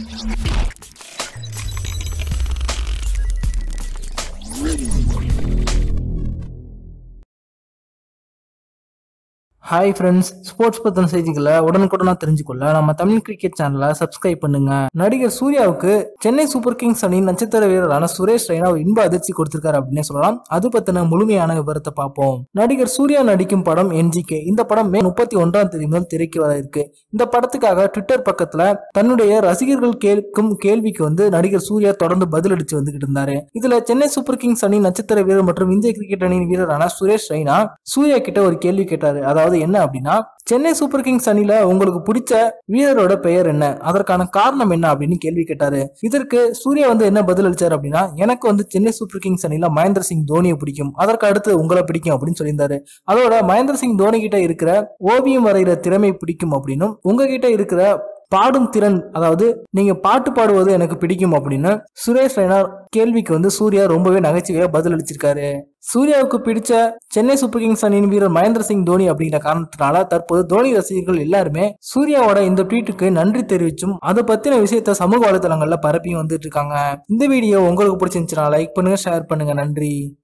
hi friends sports பத்தின செய்திகளை உடனுக்குடனா தெரிஞ்சுக்கொள்ள நம்ம தமிழ் கிரிக்கெட் சேனலை சப்ஸ்கிரைப் பண்ணுங்க நடிகர் சூர்யாவுக்கு சென்னை சூப்பர் கிங்ஸ் அணியின் நட்சத்திர வீரரான சுரேஷ் ரெய்னா ஒரு இன்ப அதிர்ச்சி கொடுத்திருக்காரு அப்படின்னு சொல்லலாம் அது பத்தின முழுமையான விவரத்தை பார்ப்போம் நடிகர் சூர்யா நடிக்கும் படம் என்ஜிகே இந்த படம் மே முப்பத்தி ஒன்றாம் தேதி முதல் திரைக்கு வர இருக்கு இந்த படத்துக்காக ட்விட்டர் பக்கத்துல தன்னுடைய ரசிகர்கள் கேட்கும் கேள்விக்கு வந்து நடிகர் சூர்யா தொடர்ந்து பதிலளிச்சு வந்துகிட்டு இருந்தாரு இதுல சென்னை சூப்பர் கிங்ஸ் அணி நட்சத்திர வீரர் மற்றும் இந்திய கிரிக்கெட் அணியின் வீரரான சுரேஷ் ரெய்னா சூர்யா கிட்ட ஒரு கேள்வி கேட்டாரு அதாவது என்ன அப்படின்னா சென்னை சூப்பர் கிங்ஸ் அணில உங்களுக்கு பிடிச்ச வீரரோட பெயர் என்ன அதற்கான காரணம் என்ன அப்படின்னு கேள்வி கேட்டாரு இதற்கு சூர்யா வந்து என்ன பதில் அளிச்சாரு அப்படின்னா எனக்கு வந்து சென்னை சூப்பர் கிங்ஸ் அணில மகேந்திர சிங் தோனியை பிடிக்கும் அதற்கு அடுத்து உங்களை பிடிக்கும் அப்படின்னு சொல்லியிருந்தாரு அதோட மகேந்திர சிங் தோனி கிட்ட இருக்கிற ஓவியம் வரைகிற திறமை பிடிக்கும் அப்படின்னும் உங்ககிட்ட இருக்கிற பாடும் திறன் அதாவது நீங்க பாட்டு பாடுவது எனக்கு பிடிக்கும் அப்படின்னு சுரேஷ் ரெய்னா கேள்விக்கு வந்து சூர்யா ரொம்பவே நகைச்சுவையா பதில் அளிச்சிருக்காரு சூர்யாவுக்கு பிடிச்ச சென்னை சூப்பர் கிங்ஸ் அணியின் வீரர் மகேந்திர சிங் தோனி அப்படிங்கிற காரணத்தினால தற்போது தோனி ரசிகர்கள் எல்லாருமே சூர்யாவோட இந்த ட்வீட்டுக்கு நன்றி தெரிவிச்சும் அதை பத்தின விஷயத்த சமூக வலைதளங்கள்ல பரப்பியும் வந்துட்டு இருக்காங்க இந்த வீடியோ உங்களுக்கு பிடிச்சிருந்துச்சுன்னா லைக் பண்ணுங்க ஷேர் பண்ணுங்க நன்றி